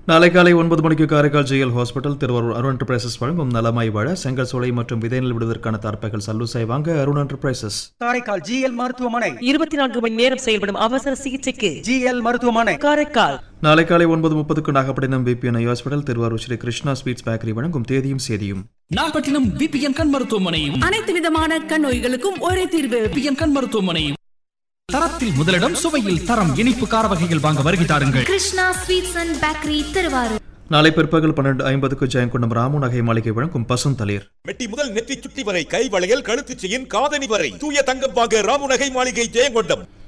நாளை காலை ஒன்பது மணிக்கு காரைக்கால் ஜிஎல் ஹாஸ்பிட்டல் திருவாரூர் அருண் என்டர்பிரைசஸ் வழங்கும் நலமாய் வாழ செங்கல் சோலை மற்றும் விதைநெல் விடுவதற்கான தார்ப்பைகள் சல்லுசை வாங்க அருண் என்டர்பிரைசஸ் காரைக்கால் ஜிஎல் மருத்துவமனை இருபத்தி நான்கு மணி நேரம் செயல்படும் அவசர சிகிச்சைக்கு ஜிஎல் மருத்துவமனை காரைக்கால் நாளை காலை ஒன்பது முப்பதுக்கு Nagapattinam BPN hospital Thiruvarur Sri Krishna sweets bakery வழங்கும் தேதியும் சேதியும் நாகப்பட்டினம் பிபிஎன் கண் மருத்துவமனை அனைத்து விதமான கண் நோய்களுக்கும் ஒரே தீர்வு பிபிஎன் கண் மருத்துவமனை தரத்தில் முதலிடம் சுவையில் தரம் இனிப்பு கார வகைகள் வாங்க வருகை தாருங்கள் Krishna sweets and bakery Thiruvarur நாளை பிற்பகல் பன்னெண்டு ஐம்பதுக்கு ஜெயங்கொண்டம் ராமு நகை மாளிகை வழங்கும் பசுந்தளிர் மெட்டி முதல் நெற்றி சுட்டி வரை கை வளையல் கழுத்து செயின் காதணி வரை தூய தங்கம் வாங்க ராமுநகை மாளிகை ஜெயங்கொண்டம்